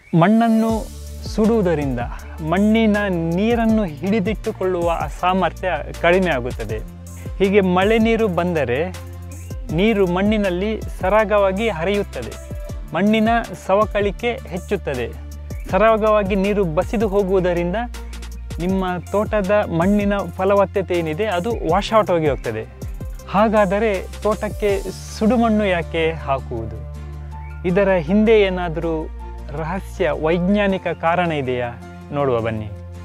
ಮಣ್ಣನ್ನು ಸುಡುವುದರಿಂದ ಮಣ್ಣಿನ ನೀರನ್ನು ಹಿಡಿದಿಟ್ಟುಕೊಳ್ಳುವ ಆ ಸಾಮರ್ಥ್ಯ ಕಡಿಮೆ ಆಗುತ್ತದೆ ಹೀಗೆ ಮಳೆ ನೀರು ಬಂದರೆ ನೀರು ಮಣ್ಣಿನಲ್ಲಿ ಸರಾಗವಾಗಿ ಹರಿಯುತ್ತದೆ ಮಣ್ಣಿನ ಸವಕಳಿಕೆ ಹೆಚ್ಚುತ್ತದೆ ಸರಾಗವಾಗಿ ನೀರು ಬಸಿದು ಹೋಗುವುದರಿಂದ ನಿಮ್ಮ ತೋಟದ ಮಣ್ಣಿನ ಫಲವತ್ತತೆ ಏನಿದೆ ಅದು ವಾಶ್ ಔಟ್ ಹೋಗಿ ಹೋಗ್ತದೆ ಹಾಗಾದರೆ ತೋಟಕ್ಕೆ ಸುಡುಮಣ್ಣು ಯಾಕೆ ಹಾಕುವುದು ಇದರ ಹಿಂದೆ ಏನಾದರೂ ರಹಸ್ಯ ವೈಜ್ಞಾನಿಕ ಕಾರಣ ಇದೆಯಾ ನೋಡುವ ಬನ್ನಿ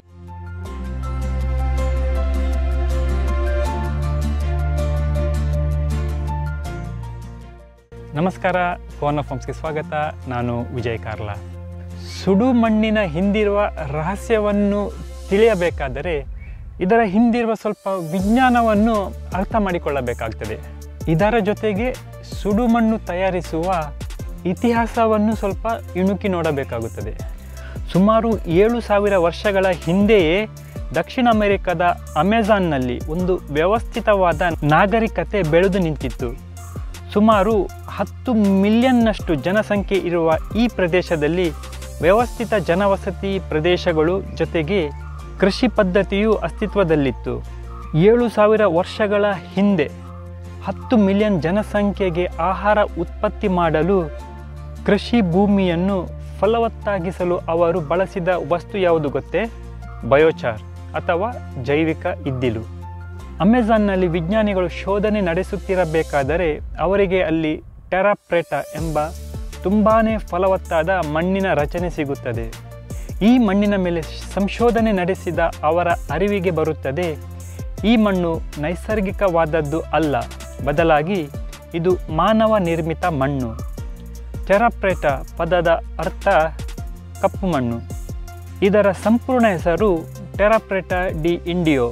ನಮಸ್ಕಾರ ಕೋರ್ನ ಫಾರ್ಮ್ಸ್ಗೆ ಸ್ವಾಗತ ನಾನು ವಿಜಯ್ ಕಾರ್ಲಾ ಸುಡು ಮಣ್ಣಿನ ಹಿಂದಿರುವ ರಹಸ್ಯವನ್ನು ತಿಳಿಯಬೇಕಾದರೆ ಇದರ ಹಿಂದಿರುವ ಸ್ವಲ್ಪ ವಿಜ್ಞಾನವನ್ನು ಅರ್ಥ ಮಾಡಿಕೊಳ್ಳಬೇಕಾಗ್ತದೆ ಇದರ ಜೊತೆಗೆ ಸುಡುಮಣ್ಣು ತಯಾರಿಸುವ ಇತಿಹಾಸವನ್ನು ಸ್ವಲ್ಪ ಇಣುಕಿ ನೋಡಬೇಕಾಗುತ್ತದೆ ಸುಮಾರು ಏಳು ಸಾವಿರ ವರ್ಷಗಳ ಹಿಂದೆಯೇ ದಕ್ಷಿಣ ಅಮೆರಿಕದ ಅಮೆಜಾನ್ನಲ್ಲಿ ಒಂದು ವ್ಯವಸ್ಥಿತವಾದ ನಾಗರಿಕತೆ ಬೆಳೆದು ನಿಂತಿತ್ತು ಸುಮಾರು ಹತ್ತು ಮಿಲಿಯನ್ನಷ್ಟು ಜನಸಂಖ್ಯೆ ಇರುವ ಈ ಪ್ರದೇಶದಲ್ಲಿ ವ್ಯವಸ್ಥಿತ ಜನವಸತಿ ಪ್ರದೇಶಗಳು ಜೊತೆಗೆ ಕೃಷಿ ಪದ್ಧತಿಯು ಅಸ್ತಿತ್ವದಲ್ಲಿತ್ತು ಏಳು ಸಾವಿರ ವರ್ಷಗಳ ಹಿಂದೆ ಹತ್ತು ಮಿಲಿಯನ್ ಜನಸಂಖ್ಯೆಗೆ ಆಹಾರ ಉತ್ಪತ್ತಿ ಮಾಡಲು ಕೃಷಿ ಭೂಮಿಯನ್ನು ಫಲವತ್ತಾಗಿಸಲು ಅವರು ಬಳಸಿದ ವಸ್ತು ಯಾವುದು ಗೊತ್ತೇ ಬಯೋಚಾರ್ ಅಥವಾ ಜೈವಿಕ ಇದ್ದಿಲು ಅಮೆಜಾನ್ನಲ್ಲಿ ವಿಜ್ಞಾನಿಗಳು ಶೋಧನೆ ನಡೆಸುತ್ತಿರಬೇಕಾದರೆ ಅವರಿಗೆ ಅಲ್ಲಿ ಟೆರಾಪ್ರೆಟಾ ಎಂಬ ತುಂಬಾ ಫಲವತ್ತಾದ ಮಣ್ಣಿನ ರಚನೆ ಸಿಗುತ್ತದೆ ಈ ಮಣ್ಣಿನ ಮೇಲೆ ಸಂಶೋಧನೆ ನಡೆಸಿದ ಅವರ ಅರಿವಿಗೆ ಬರುತ್ತದೆ ಈ ಮಣ್ಣು ನೈಸರ್ಗಿಕವಾದದ್ದು ಅಲ್ಲ ಬದಲಾಗಿ ಇದು ಮಾನವ ನಿರ್ಮಿತ ಮಣ್ಣು ಟೆರಾಪ್ರೆಟಾ ಪದದ ಅರ್ಥ ಕಪ್ಪು ಮಣ್ಣು ಇದರ ಸಂಪೂರ್ಣ ಹೆಸರು ಟೆರಾಪ್ರೆಟಾ ಡಿ ಇಂಡಿಯೋ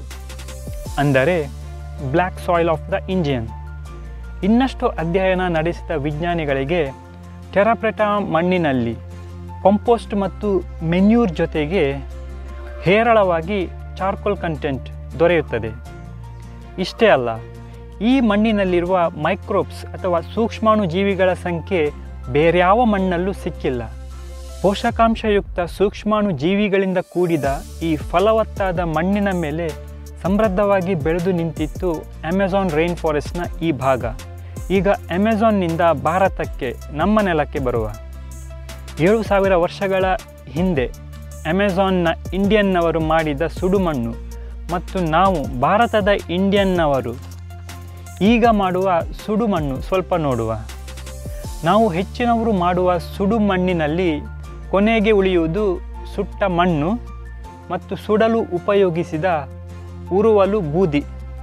ಅಂದರೆ black soil of the Indian ಇನ್ನಷ್ಟು ಅಧ್ಯಯನ ನಡೆಸಿದ ವಿಜ್ಞಾನಿಗಳಿಗೆ ಟೆರಾಪ್ರೆಟಾ ಮಣ್ಣಿನಲ್ಲಿ ಕಾಂಪೋಸ್ಟ್ ಮತ್ತು ಮೆನ್ಯೂರ್ ಜೊತೆಗೆ ಹೇರಳವಾಗಿ ಚಾರ್ಕೋಲ್ ಕಂಟೆಂಟ್ ದೊರೆಯುತ್ತದೆ ಇಷ್ಟೇ ಅಲ್ಲ ಈ ಮಣ್ಣಿನಲ್ಲಿರುವ ಮೈಕ್ರೋಬ್ಸ್ ಅಥವಾ ಸೂಕ್ಷ್ಮಾಣು ಜೀವಿಗಳ ಸಂಖ್ಯೆ ಬೇರ್ಯಾವ ಮಣ್ಣಲ್ಲೂ ಸಿಕ್ಕಿಲ್ಲ ಪೋಷಕಾಂಶಯುಕ್ತ ಸೂಕ್ಷ್ಮಾಣು ಜೀವಿಗಳಿಂದ ಕೂಡಿದ ಈ ಫಲವತ್ತಾದ ಮಣ್ಣಿನ ಮೇಲೆ ಸಮೃದ್ಧವಾಗಿ ಬೆಳೆದು ನಿಂತಿತ್ತು ಅಮೆಜಾನ್ ರೈನ್ ಫಾರೆಸ್ಟ್ನ ಈ ಭಾಗ ಈಗ ಅಮೆಜಾನ್ನಿಂದ ಭಾರತಕ್ಕೆ ನಮ್ಮ ನೆಲಕ್ಕೆ ಬರುವ ಏಳು ಸಾವಿರ ವರ್ಷಗಳ ಹಿಂದೆ ಅಮೆಜಾನ್ನ ಇಂಡಿಯನ್ನವರು ಮಾಡಿದ ಸುಡುಮಣ್ಣು ಮತ್ತು ನಾವು ಭಾರತದ ಇಂಡಿಯನ್ನವರು ಈಗ ಮಾಡುವ ಸುಡುಮಣ್ಣು ಸ್ವಲ್ಪ ನೋಡುವ ನಾವು ಹೆಚ್ಚಿನವರು ಮಾಡುವ ಸುಡು ಮಣ್ಣಿನಲ್ಲಿ ಕೊನೆಗೆ ಉಳಿಯುವುದು ಸುಟ್ಟ ಮಣ್ಣು ಮತ್ತು ಸುಡಲು ಉಪಯೋಗಿಸಿದ ಉರುವಲು ಬೂದಿ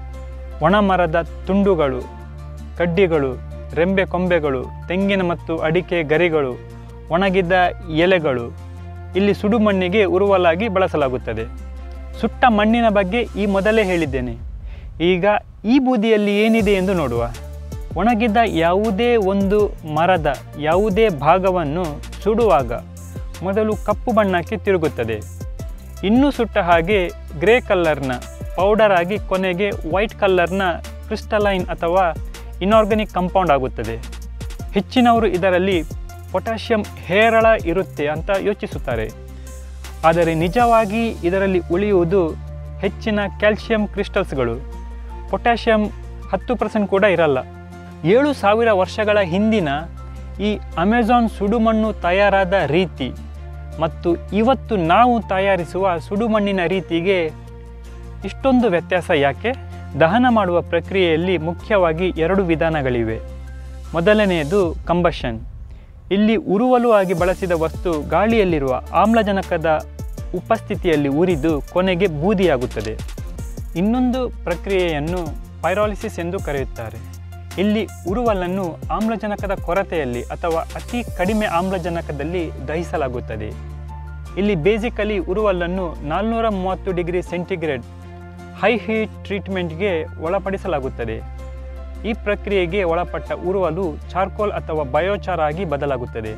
ಒಣಮರದ ತುಂಡುಗಳು ಕಡ್ಡಿಗಳು ರೆಂಬೆ ಕೊಂಬೆಗಳು ತೆಂಗಿನ ಮತ್ತು ಅಡಿಕೆ ಗರಿಗಳು ಒಣಗಿದ್ದ ಎಲೆಗಳು ಇಲ್ಲಿ ಸುಡು ಮಣ್ಣಿಗೆ ಉರುವಲಾಗಿ ಬಳಸಲಾಗುತ್ತದೆ ಸುಟ್ಟ ಮಣ್ಣಿನ ಬಗ್ಗೆ ಈ ಮೊದಲೇ ಹೇಳಿದ್ದೇನೆ ಈಗ ಈ ಬೂದಿಯಲ್ಲಿ ಏನಿದೆ ಎಂದು ನೋಡುವ ಒಣಗಿದ್ದ ಯಾವುದೇ ಒಂದು ಮರದ ಯಾವುದೇ ಭಾಗವನ್ನು ಸುಡುವಾಗ ಮೊದಲು ಕಪ್ಪು ಬಣ್ಣಕ್ಕೆ ತಿರುಗುತ್ತದೆ ಇನ್ನೂ ಸುಟ್ಟ ಹಾಗೆ ಗ್ರೇ ಕಲ್ಲರ್ನ ಪೌಡರ್ ಆಗಿ ಕೊನೆಗೆ ವೈಟ್ ಕಲ್ಲರ್ನ ಕ್ರಿಸ್ಟಲೈನ್ ಅಥವಾ ಇನಾರ್ಗಾನಿಕ್ ಕಂಪೌಂಡ್ ಆಗುತ್ತದೆ ಹೆಚ್ಚಿನವರು ಇದರಲ್ಲಿ ಪೊಟ್ಯಾಷಿಯಂ ಹೇರಳ ಇರುತ್ತೆ ಅಂತ ಯೋಚಿಸುತ್ತಾರೆ ಆದರೆ ನಿಜವಾಗಿ ಇದರಲ್ಲಿ ಉಳಿಯುವುದು ಹೆಚ್ಚಿನ ಕ್ಯಾಲ್ಸಿಯಂ ಕ್ರಿಸ್ಟಲ್ಸ್ಗಳು ಪೊಟ್ಯಾಷಿಯಂ ಹತ್ತು ಪರ್ಸೆಂಟ್ ಕೂಡ ಇರಲ್ಲ ಏಳು ಸಾವಿರ ವರ್ಷಗಳ ಹಿಂದಿನ ಈ ಅಮೆಜಾನ್ ಸುಡುಮಣ್ಣು ತಯಾರಾದ ರೀತಿ ಮತ್ತು ಇವತ್ತು ನಾವು ತಯಾರಿಸುವ ಸುಡುಮಣ್ಣಿನ ರೀತಿಗೆ ಇಷ್ಟೊಂದು ವ್ಯತ್ಯಾಸ ಯಾಕೆ ದಹನ ಮಾಡುವ ಪ್ರಕ್ರಿಯೆಯಲ್ಲಿ ಮುಖ್ಯವಾಗಿ ಎರಡು ವಿಧಾನಗಳಿವೆ ಮೊದಲನೆಯದು ಕಂಬಷನ್ ಇಲ್ಲಿ ಉರುವಲು ಆಗಿ ಬಳಸಿದ ವಸ್ತು ಗಾಳಿಯಲ್ಲಿರುವ ಆಮ್ಲಜನಕದ ಉಪಸ್ಥಿತಿಯಲ್ಲಿ ಉರಿದು ಕೊನೆಗೆ ಬೂದಿಯಾಗುತ್ತದೆ ಇನ್ನೊಂದು ಪ್ರಕ್ರಿಯೆಯನ್ನು ಪೈರಾಲಿಸಿಸ್ ಎಂದು ಕರೆಯುತ್ತಾರೆ ಇಲ್ಲಿ ಉರುವಲನ್ನು ಆಮ್ಲಜನಕದ ಕೊರತೆಯಲ್ಲಿ ಅಥವಾ ಅತಿ ಕಡಿಮೆ ಆಮ್ಲಜನಕದಲ್ಲಿ ದಹಿಸಲಾಗುತ್ತದೆ ಇಲ್ಲಿ ಬೇಸಿಕಲಿ ಉರುವಲನ್ನು ನಾಲ್ನೂರ ಮೂವತ್ತು ಡಿಗ್ರಿ ಸೆಂಟಿಗ್ರೇಡ್ ಹೈ ಹೀಟ್ ಟ್ರೀಟ್ಮೆಂಟ್ಗೆ ಒಳಪಡಿಸಲಾಗುತ್ತದೆ ಈ ಪ್ರಕ್ರಿಯೆಗೆ ಒಳಪಟ್ಟ ಉರುವಲು ಚಾರ್ಕೋಲ್ ಅಥವಾ ಬಯೋಚಾರ್ ಆಗಿ ಬದಲಾಗುತ್ತದೆ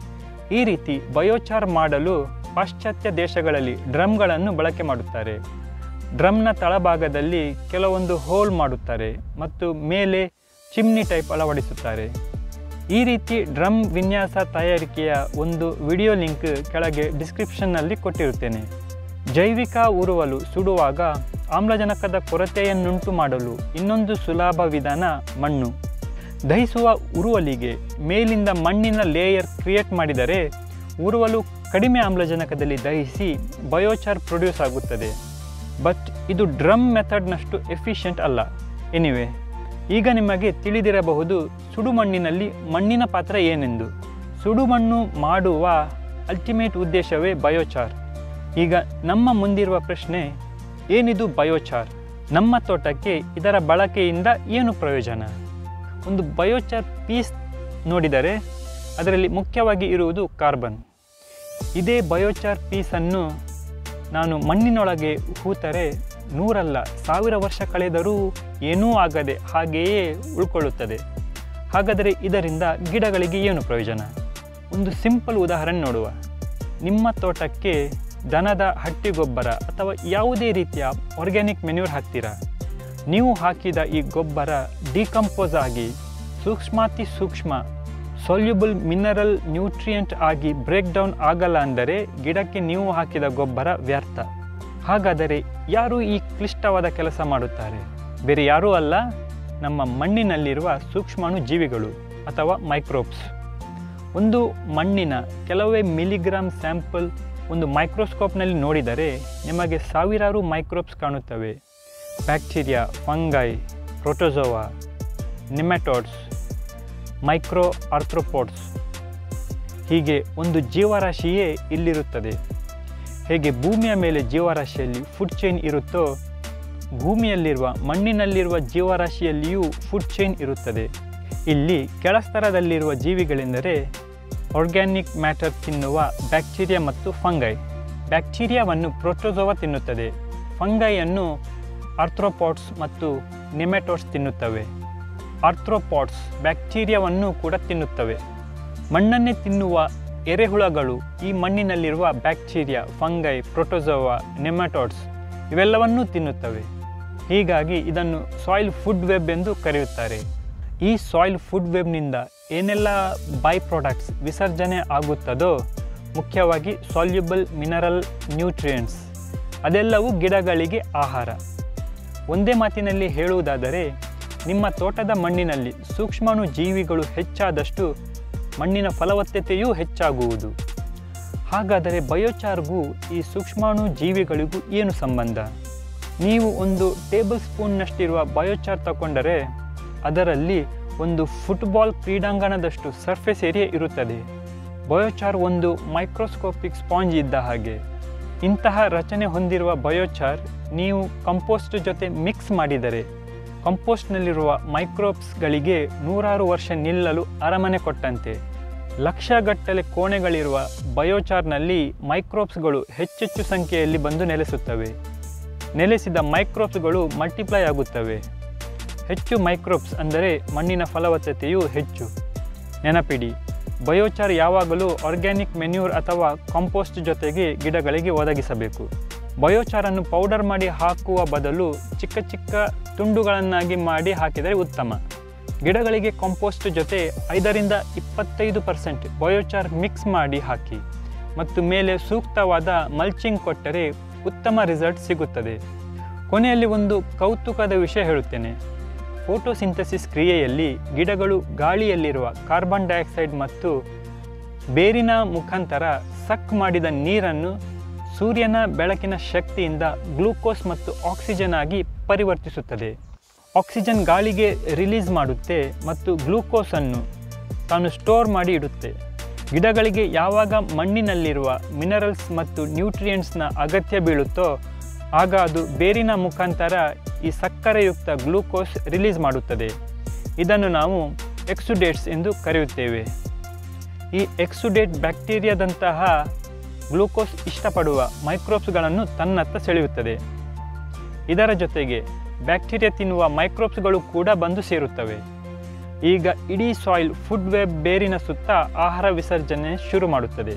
ಈ ರೀತಿ ಬಯೋಚಾರ್ ಮಾಡಲು ಪಾಶ್ಚಾತ್ಯ ದೇಶಗಳಲ್ಲಿ ಡ್ರಮ್ಗಳನ್ನು ಬಳಕೆ ಮಾಡುತ್ತಾರೆ ಡ್ರಮ್ನ ತಳಭಾಗದಲ್ಲಿ ಕೆಲವೊಂದು ಹೋಲ್ ಮಾಡುತ್ತಾರೆ ಮತ್ತು ಮೇಲೆ ಚಿಮ್ನಿ ಟೈಪ್ ಅಳವಡಿಸುತ್ತಾರೆ ಈ ರೀತಿ ಡ್ರಮ್ ವಿನ್ಯಾಸ ತಯಾರಿಕೆಯ ಒಂದು ವಿಡಿಯೋ ಲಿಂಕ್ ಕೆಳಗೆ ಡಿಸ್ಕ್ರಿಪ್ಷನ್ನಲ್ಲಿ ಕೊಟ್ಟಿರುತ್ತೇನೆ ಜೈವಿಕ ಉರುವಲು ಸುಡುವಾಗ ಆಮ್ಲಜನಕದ ಕೊರತೆಯನ್ನುಂಟು ಮಾಡಲು ಇನ್ನೊಂದು ಸುಲಭ ವಿಧಾನ ಮಣ್ಣು ದಹಿಸುವ ಉರುವಲಿಗೆ ಮೇಲಿಂದ ಮಣ್ಣಿನ ಲೇಯರ್ ಕ್ರಿಯೇಟ್ ಮಾಡಿದರೆ ಉರುವಲು ಕಡಿಮೆ ಆಮ್ಲಜನಕದಲ್ಲಿ ದಹಿಸಿ ಬಯೋಚಾರ್ ಪ್ರೊಡ್ಯೂಸ್ ಆಗುತ್ತದೆ ಬಟ್ ಇದು ಡ್ರಮ್ ಮೆಥಡ್ನಷ್ಟು ಎಫಿಷಿಯಂಟ್ ಅಲ್ಲ ಎನಿವೆ ಈಗ ನಿಮಗೆ ತಿಳಿದಿರಬಹುದು ಸುಡುಮಣ್ಣಿನಲ್ಲಿ ಮಣ್ಣಿನ ಪಾತ್ರ ಏನೆಂದು ಸುಡುಮಣ್ಣು ಮಾಡುವ ಅಲ್ಟಿಮೇಟ್ ಉದ್ದೇಶವೇ ಬಯೋಚಾರ್ ಈಗ ನಮ್ಮ ಮುಂದಿರುವ ಪ್ರಶ್ನೆ ಏನಿದು ಬಯೋಚಾರ್ ನಮ್ಮ ತೋಟಕ್ಕೆ ಇದರ ಬಳಕೆಯಿಂದ ಏನು ಪ್ರಯೋಜನ ಒಂದು ಬಯೋಚಾರ್ ಪೀಸ್ ನೋಡಿದರೆ ಅದರಲ್ಲಿ ಮುಖ್ಯವಾಗಿ ಇರುವುದು ಕಾರ್ಬನ್ ಇದೇ ಬಯೋಚಾರ್ ಪೀಸನ್ನು ನಾನು ಮಣ್ಣಿನೊಳಗೆ ಹೂತರೆ ನೂರಲ್ಲ ಸಾವಿರ ವರ್ಷ ಕಳೆದರೂ ಏನೂ ಆಗದೆ ಹಾಗೆಯೇ ಉಳ್ಕೊಳ್ಳುತ್ತದೆ ಹಾಗಾದರೆ ಇದರಿಂದ ಗಿಡಗಳಿಗೆ ಏನು ಪ್ರಯೋಜನ ಒಂದು ಸಿಂಪಲ್ ಉದಾಹರಣೆ ನೋಡುವ ನಿಮ್ಮ ತೋಟಕ್ಕೆ ದನದ ಹಟ್ಟಿ ಗೊಬ್ಬರ ಅಥವಾ ಯಾವುದೇ ರೀತಿಯ ಆರ್ಗ್ಯಾನಿಕ್ ಮೆನ್ಯೂರ್ ಹಾಕ್ತೀರಾ ನೀವು ಹಾಕಿದ ಈ ಗೊಬ್ಬರ ಡಿಕಂಪೋಸ್ ಆಗಿ ಸೂಕ್ಷ್ಮಾತಿ ಸೂಕ್ಷ್ಮ ಸೊಲ್ಯುಬಲ್ ಮಿನರಲ್ ನ್ಯೂಟ್ರಿಯೆಂಟ್ ಆಗಿ ಬ್ರೇಕ್ ಡೌನ್ ಆಗಲ್ಲ ಅಂದರೆ ಗಿಡಕ್ಕೆ ನೀವು ಹಾಕಿದ ಗೊಬ್ಬರ ವ್ಯರ್ಥ ಹಾಗಾದರೆ ಯಾರು ಈ ಕ್ಲಿಷ್ಟವಾದ ಕೆಲಸ ಮಾಡುತ್ತಾರೆ ಬೇರೆ ಯಾರೂ ಅಲ್ಲ ನಮ್ಮ ಮಣ್ಣಿನಲ್ಲಿರುವ ಸೂಕ್ಷ್ಮಾಣು ಜೀವಿಗಳು ಅಥವಾ ಮೈಕ್ರೋಬ್ಸ್ ಒಂದು ಮಣ್ಣಿನ ಕೆಲವೇ ಮಿಲಿಗ್ರಾಮ್ ಸ್ಯಾಂಪಲ್ ಒಂದು ಮೈಕ್ರೋಸ್ಕೋಪ್ನಲ್ಲಿ ನೋಡಿದರೆ ನಿಮಗೆ ಸಾವಿರಾರು ಮೈಕ್ರೋಬ್ಸ್ ಕಾಣುತ್ತವೆ bacteria fungi protozoa nematodes micro arthropods ಹೀಗೆ ಒಂದು ಜೀವರಾಶಿಯೇ ಇಲ್ಲಿರುತ್ತದೆ ಹೇಗೆ ಭೂಮಿಯ ಮೇಲೆ ಜೀವರಾಶಿಯಲ್ಲಿ ಫುಡ್ ಚೈನ್ ಇರುತ್ತೋ ಭೂಮಿಯಲ್ಲಿರುವ ಮಣ್ಣಿನಲ್ಲಿರುವ ಜೀವರಾಶಿಯಲ್ಲಿಯೂ ಫುಡ್ ಚೈನ್ ಇರುತ್ತದೆ ಇಲ್ಲಿ ಕೆಳಸ್ತರದಲ್ಲಿರುವ ಜೀವಿಗಳೆಂದರೆ ಆರ್ಗ್ಯಾನಿಕ್ ಮ್ಯಾಟರ್ ತಿನ್ನುವ ಬ್ಯಾಕ್ಟೀರಿಯಾ ಮತ್ತು ಫಂಗೈ ಬ್ಯಾಕ್ಟೀರಿಯಾವನ್ನು ಪ್ರೋಟೋಸೋವಾ ತಿನ್ನುತ್ತದೆ ಫಂಗೈಯನ್ನು ಆರ್ಥ್ರೋಪಾಟ್ಸ್ ಮತ್ತು ನಿಮೆಟೋಡ್ಸ್ ತಿನ್ನುತ್ತವೆ ಆರ್ಥ್ರೋಪಾಟ್ಸ್ ಬ್ಯಾಕ್ಟೀರಿಯಾವನ್ನು ಕೂಡ ತಿನ್ನುತ್ತವೆ ಮಣ್ಣನ್ನೇ ತಿನ್ನುವ ಎರೆಹುಳಗಳು ಈ ಮಣ್ಣಿನಲ್ಲಿರುವ ಬ್ಯಾಕ್ಟೀರಿಯಾ ಫಂಗೈ ಪ್ರೋಟೋಸೋವಾ ನೆಮಟೋಡ್ಸ್ ಇವೆಲ್ಲವನ್ನೂ ತಿನ್ನುತ್ತವೆ ಹೀಗಾಗಿ ಇದನ್ನು ಸಾಯಿಲ್ ಫುಡ್ ವೆಬ್ ಎಂದು ಕರೆಯುತ್ತಾರೆ ಈ ಸಾಯಿಲ್ ಫುಡ್ ವೆಬ್ನಿಂದ ಏನೆಲ್ಲ ಬೈ ಪ್ರಾಡಕ್ಟ್ಸ್ ವಿಸರ್ಜನೆ ಆಗುತ್ತದೋ ಮುಖ್ಯವಾಗಿ ಸಾಲ್ಯುಬಲ್ ಮಿನರಲ್ ನ್ಯೂಟ್ರಿಯೆಂಟ್ಸ್ ಅದೆಲ್ಲವೂ ಗಿಡಗಳಿಗೆ ಆಹಾರ ಒಂದೇ ಮಾತಿನಲ್ಲಿ ಹೇಳುವುದಾದರೆ ನಿಮ್ಮ ತೋಟದ ಮಣ್ಣಿನಲ್ಲಿ ಸೂಕ್ಷ್ಮಾಣು ಜೀವಿಗಳು ಹೆಚ್ಚಾದಷ್ಟು ಮಣ್ಣಿನ ಫಲವತ್ತತೆಯೂ ಹೆಚ್ಚಾಗುವುದು ಹಾಗಾದರೆ ಬಯೋಚಾರ್ಗೂ ಈ ಸೂಕ್ಷ್ಮಾಣು ಜೀವಿಗಳಿಗೂ ಏನು ಸಂಬಂಧ ನೀವು ಒಂದು ಟೇಬಲ್ ಸ್ಪೂನ್ನಷ್ಟಿರುವ ಬಯೋಚಾರ್ ತಗೊಂಡರೆ ಅದರಲ್ಲಿ ಒಂದು ಫುಟ್ಬಾಲ್ ಕ್ರೀಡಾಂಗಣದಷ್ಟು ಸರ್ಫೇಸ್ ಏರಿಯಾ ಇರುತ್ತದೆ ಬಯೋಚಾರ್ ಒಂದು ಮೈಕ್ರೋಸ್ಕೋಪಿಕ್ ಸ್ಪಾಂಜ್ ಇದ್ದ ಹಾಗೆ ಇಂತಹ ರಚನೆ ಹೊಂದಿರುವ ಬಯೋಚಾರ್ ನೀವು ಕಂಪೋಸ್ಟ್ ಜೊತೆ ಮಿಕ್ಸ್ ಮಾಡಿದರೆ ಕಂಪೋಸ್ಟ್ನಲ್ಲಿರುವ ಮೈಕ್ರೋಬ್ಸ್ಗಳಿಗೆ ನೂರಾರು ವರ್ಷ ನಿಲ್ಲಲು ಅರಮನೆ ಕೊಟ್ಟಂತೆ ಲಕ್ಷಗಟ್ಟಲೆ ಕೋಣೆಗಳಿರುವ ಬಯೋಚಾರ್ನಲ್ಲಿ ಮೈಕ್ರೋಬ್ಸ್ಗಳು ಹೆಚ್ಚೆಚ್ಚು ಸಂಖ್ಯೆಯಲ್ಲಿ ಬಂದು ನೆಲೆಸುತ್ತವೆ ನೆಲೆಸಿದ ಮೈಕ್ರೋಬ್ಸ್ಗಳು ಮಲ್ಟಿಪ್ಲೈ ಆಗುತ್ತವೆ ಹೆಚ್ಚು ಮೈಕ್ರೋಬ್ಸ್ ಅಂದರೆ ಮಣ್ಣಿನ ಫಲವತ್ತತೆಯೂ ಹೆಚ್ಚು ನೆನಪಿಡಿ ಬಯೋಚಾರ್ ಯಾವಾಗಲೂ ಆರ್ಗ್ಯಾನಿಕ್ ಮೆನ್ಯೂರ್ ಅಥವಾ ಕಾಂಪೋಸ್ಟ್ ಜೊತೆಗೆ ಗಿಡಗಳಿಗೆ ಒದಗಿಸಬೇಕು ಬಯೋಚಾರನ್ನು ಪೌಡರ್ ಮಾಡಿ ಹಾಕುವ ಬದಲು ಚಿಕ್ಕ ಚಿಕ್ಕ ತುಂಡುಗಳನ್ನಾಗಿ ಮಾಡಿ ಹಾಕಿದರೆ ಉತ್ತಮ ಗಿಡಗಳಿಗೆ ಕಾಂಪೋಸ್ಟ್ ಜೊತೆ ಐದರಿಂದ ಇಪ್ಪತ್ತೈದು ಪರ್ಸೆಂಟ್ ಬಯೋಚಾರ್ ಮಿಕ್ಸ್ ಮಾಡಿ ಹಾಕಿ ಮತ್ತು ಮೇಲೆ ಸೂಕ್ತವಾದ ಮಲ್ಚಿಂಗ್ ಕೊಟ್ಟರೆ ಉತ್ತಮ ರಿಸಲ್ಟ್ ಸಿಗುತ್ತದೆ ಕೊನೆಯಲ್ಲಿ ಒಂದು ಕೌತುಕದ ವಿಷಯ ಹೇಳುತ್ತೇನೆ ಫೋಟೋಸಿಂಥಸಿಸ್ ಕ್ರಿಯೆಯಲ್ಲಿ ಗಿಡಗಳು ಗಾಳಿಯಲ್ಲಿರುವ ಕಾರ್ಬನ್ ಡೈಆಕ್ಸೈಡ್ ಮತ್ತು ಬೇರಿನ ಮುಖಾಂತರ ಸಕ್ ಮಾಡಿದ ನೀರನ್ನು ಸೂರ್ಯನ ಬೆಳಕಿನ ಶಕ್ತಿಯಿಂದ ಗ್ಲೂಕೋಸ್ ಮತ್ತು ಆಕ್ಸಿಜನ್ ಆಗಿ ಪರಿವರ್ತಿಸುತ್ತದೆ ಆಕ್ಸಿಜನ್ ಗಾಳಿಗೆ ರಿಲೀಸ್ ಮಾಡುತ್ತೆ ಮತ್ತು ಗ್ಲೂಕೋಸನ್ನು ತಾನು ಸ್ಟೋರ್ ಮಾಡಿ ಇಡುತ್ತೆ ಗಿಡಗಳಿಗೆ ಯಾವಾಗ ಮಣ್ಣಿನಲ್ಲಿರುವ ಮಿನರಲ್ಸ್ ಮತ್ತು ನ್ಯೂಟ್ರಿಯೆಂಟ್ಸ್ನ ಅಗತ್ಯ ಬೀಳುತ್ತೋ ಆಗ ಅದು ಬೇರಿನ ಮುಖಾಂತರ ಈ ಸಕ್ಕರೆಯುಕ್ತ ಗ್ಲೂಕೋಸ್ ರಿಲೀಸ್ ಮಾಡುತ್ತದೆ ಇದನ್ನು ನಾವು ಎಕ್ಸುಡೇಟ್ಸ್ ಎಂದು ಕರೆಯುತ್ತೇವೆ ಈ ಎಕ್ಸುಡೇಟ್ ಬ್ಯಾಕ್ಟೀರಿಯಾದಂತಹ ಗ್ಲೂಕೋಸ್ ಇಷ್ಟಪಡುವ ಮೈಕ್ರೋಬ್ಸ್ಗಳನ್ನು ತನ್ನತ್ತ ಸೆಳೆಯುತ್ತದೆ ಇದರ ಜೊತೆಗೆ ಬ್ಯಾಕ್ಟೀರಿಯಾ ತಿನ್ನುವ ಮೈಕ್ರೋಬ್ಸ್ಗಳು ಕೂಡ ಬಂದು ಸೇರುತ್ತವೆ ಈಗ ಇಡೀ ಸಾಯಿಲ್ ಫುಡ್ ವೆಬ್ ಬೇರಿನ ಸುತ್ತ ಆಹಾರ ವಿಸರ್ಜನೆ ಶುರು ಮಾಡುತ್ತದೆ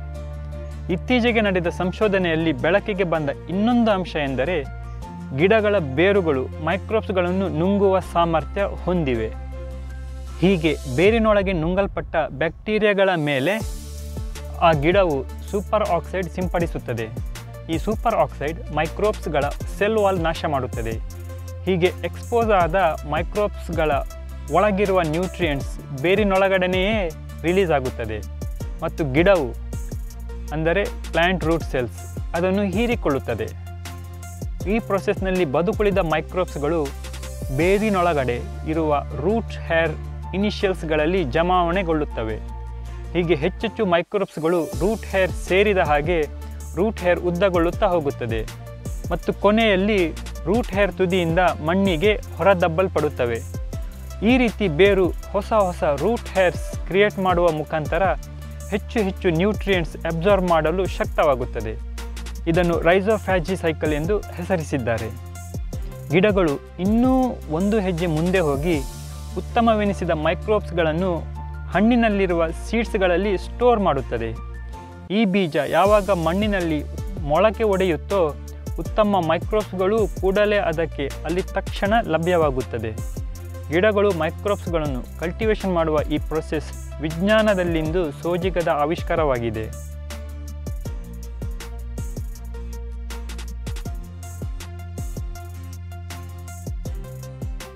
ಇತ್ತೀಚೆಗೆ ನಡೆದ ಸಂಶೋಧನೆಯಲ್ಲಿ ಬೆಳಕಿಗೆ ಬಂದ ಇನ್ನೊಂದು ಅಂಶ ಎಂದರೆ ಗಿಡಗಳ ಬೇರುಗಳು ಮೈಕ್ರೋಬ್ಸ್ಗಳನ್ನು ನುಂಗುವ ಸಾಮರ್ಥ್ಯ ಹೊಂದಿವೆ ಹೀಗೆ ಬೇರಿನೊಳಗೆ ನುಂಗಲ್ಪಟ್ಟ ಬ್ಯಾಕ್ಟೀರಿಯಾಗಳ ಮೇಲೆ ಆ ಗಿಡವು ಸೂಪರ್ ಆಕ್ಸೈಡ್ ಸಿಂಪಡಿಸುತ್ತದೆ ಈ ಸೂಪರ್ ಆಕ್ಸೈಡ್ ಮೈಕ್ರೋಬ್ಸ್ಗಳ ಸೆಲ್ ವಾಲ್ ನಾಶ ಮಾಡುತ್ತದೆ ಹೀಗೆ ಎಕ್ಸ್ಪೋಸ್ ಆದ ಮೈಕ್ರೋಬ್ಸ್ಗಳ ಒಳಗಿರುವ ನ್ಯೂಟ್ರಿಯೆಂಟ್ಸ್ ಬೇರಿನೊಳಗಡೆನೆಯೇ ರಿಲೀಸ್ ಆಗುತ್ತದೆ ಮತ್ತು ಗಿಡವು ಅಂದರೆ ಪ್ಲ್ಯಾಂಟ್ ರೂಟ್ ಸೆಲ್ಸ್ ಅದನ್ನು ಹೀರಿಕೊಳ್ಳುತ್ತದೆ ಈ ಪ್ರೊಸೆಸ್ನಲ್ಲಿ ಬದುಕುಳಿದ ಮೈಕ್ರೋಬ್ಸ್ಗಳು ಬೇರಿನೊಳಗಡೆ ಇರುವ ರೂಟ್ ಹೇರ್ ಇನಿಷಿಯಲ್ಸ್ಗಳಲ್ಲಿ ಜಮಾವಣೆಗೊಳ್ಳುತ್ತವೆ ಹೀಗೆ ಹೆಚ್ಚೆಚ್ಚು ಮೈಕ್ರೋಬ್ಸ್ಗಳು ರೂಟ್ ಹೇರ್ ಸೇರಿದ ಹಾಗೆ ರೂಟ್ ಹೇರ್ ಉದ್ದಗೊಳ್ಳುತ್ತಾ ಹೋಗುತ್ತದೆ ಮತ್ತು ಕೊನೆಯಲ್ಲಿ ರೂಟ್ ಹೇರ್ ತುದಿಯಿಂದ ಮಣ್ಣಿಗೆ ಹೊರದಬ್ಬಲ್ಪಡುತ್ತವೆ ಈ ರೀತಿ ಬೇರು ಹೊಸ ಹೊಸ ರೂಟ್ ಹೇರ್ಸ್ ಕ್ರಿಯೇಟ್ ಮಾಡುವ ಮುಖಾಂತರ ಹೆಚ್ಚು ಹೆಚ್ಚು ನ್ಯೂಟ್ರಿಯೆಂಟ್ಸ್ ಅಬ್ಸಾರ್ಬ್ ಮಾಡಲು ಶಕ್ತವಾಗುತ್ತದೆ ಇದನ್ನು ರೈಸೋಫ್ಯಾಜಿ ಸೈಕಲ್ ಎಂದು ಹೆಸರಿಸಿದ್ದಾರೆ ಗಿಡಗಳು ಇನ್ನೂ ಒಂದು ಹೆಜ್ಜೆ ಮುಂದೆ ಹೋಗಿ ಉತ್ತಮವೆನಿಸಿದ ಮೈಕ್ರೋಬ್ಸ್ಗಳನ್ನು ಹಣ್ಣಿನಲ್ಲಿರುವ ಸೀಡ್ಸ್ಗಳಲ್ಲಿ ಸ್ಟೋರ್ ಮಾಡುತ್ತದೆ ಈ ಬೀಜ ಯಾವಾಗ ಮಣ್ಣಿನಲ್ಲಿ ಮೊಳಕೆ ಒಡೆಯುತ್ತೋ ಉತ್ತಮ ಮೈಕ್ರೋಬ್ಸ್ಗಳು ಕೂಡಲೇ ಅದಕ್ಕೆ ಅಲ್ಲಿ ತಕ್ಷಣ ಲಭ್ಯವಾಗುತ್ತದೆ ಗಿಡಗಳು ಮೈಕ್ರೋಬ್ಸ್ಗಳನ್ನು ಕಲ್ಟಿವೇಷನ್ ಮಾಡುವ ಈ ಪ್ರೊಸೆಸ್ ವಿಜ್ಞಾನದಲ್ಲಿಂದು ಸೋಜಿಗದ ಆವಿಷ್ಕಾರವಾಗಿದೆ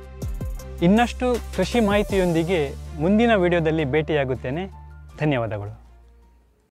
ಇನ್ನಷ್ಟು ಕೃಷಿ ಮಾಹಿತಿಯೊಂದಿಗೆ ಮುಂದಿನ ವಿಡಿಯೋದಲ್ಲಿ ಭೇಟಿಯಾಗುತ್ತೇನೆ ಧನ್ಯವಾದಗಳು